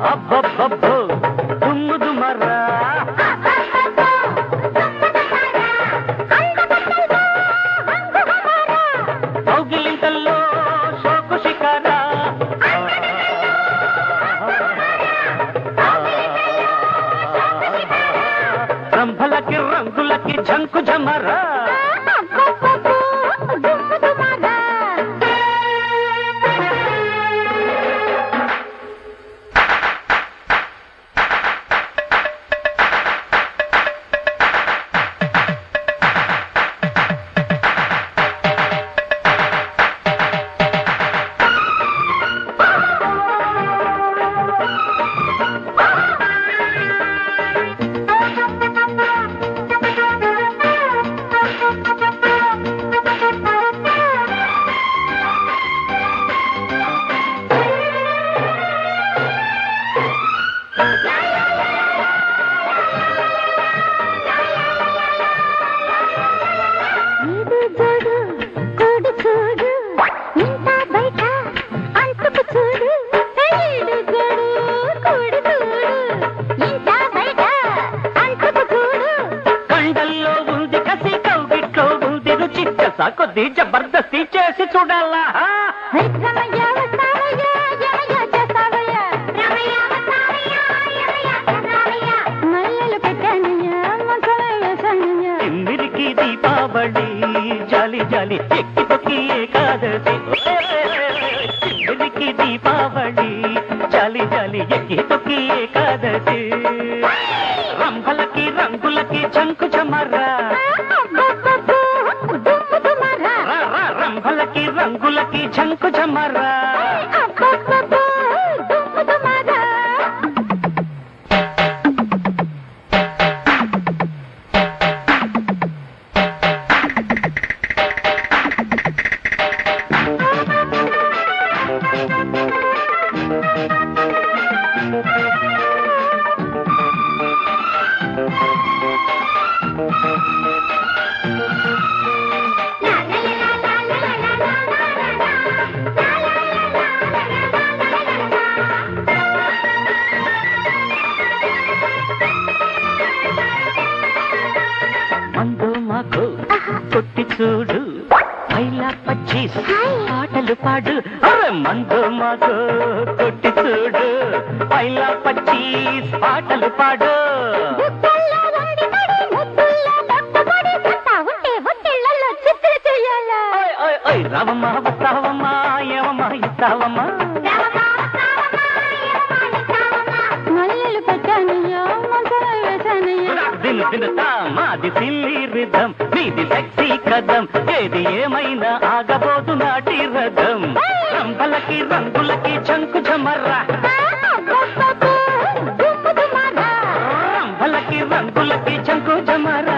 అబ్బబ్బబ్బో దుమ్ము దుమరా కౌగిలింతల్లో శోకు శిఖరా రంభలకి రంగులకి జంకు జమరా ఇది చూడు కూడు చూడు ఇంత బయట అంటుకు చూడు ఈడు చూడు కూడు చూడు ఇంత బయట అంటుకు చూడు కండల్లో ఉంది కసి కౌగిట్లో ఉంది రుచి కసా కొద్ది జబర్దస్తి చేసి చూడాలా హై రమయ్య వస్తావయ్య యమయ్య చేస్తావయ్య రమయ్య వస్తావయ్య యమయ్య చేస్తావయ్య మల్లెలు పెట్టానయ్య మనసులో వేసానయ్య తిమ్మిరికి దీపావళి జాలి జాలి ఎక్కి తొక్కి ఏకాదశి తిమ్మిరికి దీపావళి జాలి జాలి ఎక్కి తొక్కి ఏకాదశి రంభలకి రంగులకి చంకు చమరా అబ్బబ్బబ్బో, దుమ్ము దుమారా. రా, రా, రంభలకి రంగులకి చంకు చమరా అబ్బబ్బబ్బో, దుమ్ము దుమారా. మందు మాకు కొట్టి చూడు పైలా పచ్చీస్ పాటలు పాడు అరే మందు మాకు కొట్టి చూడు పైలా పచ్చీస్ పాటలు పాడు బుగ్గల్లో వండి పడి, ముద్దుల్లో లొట్టపడి, సత్తా ఉంటే ఒత్తిళ్లలో చిత్ర చెయ్యాలా? ఓయ్ ఓయ్ ఓయ్ రావమ్మా వస్తావమ్మా ఏమమ్మా ఇస్తావమ్మా మల్లెలు పెట్టానయ్యా మనసులో వేసానయ్యా దిన దిన మాది సిల్లి రిధం మీది సెక్సీ కదం ఏది ఏమైనా ఆగబోదు నాటి రథం రంభలకి రంగులకి చంకు చమర్రా అబ్బబ్బబ్బో, దుమ్ము దుమారా. రంభలకి రంగులకి చంకు చమరా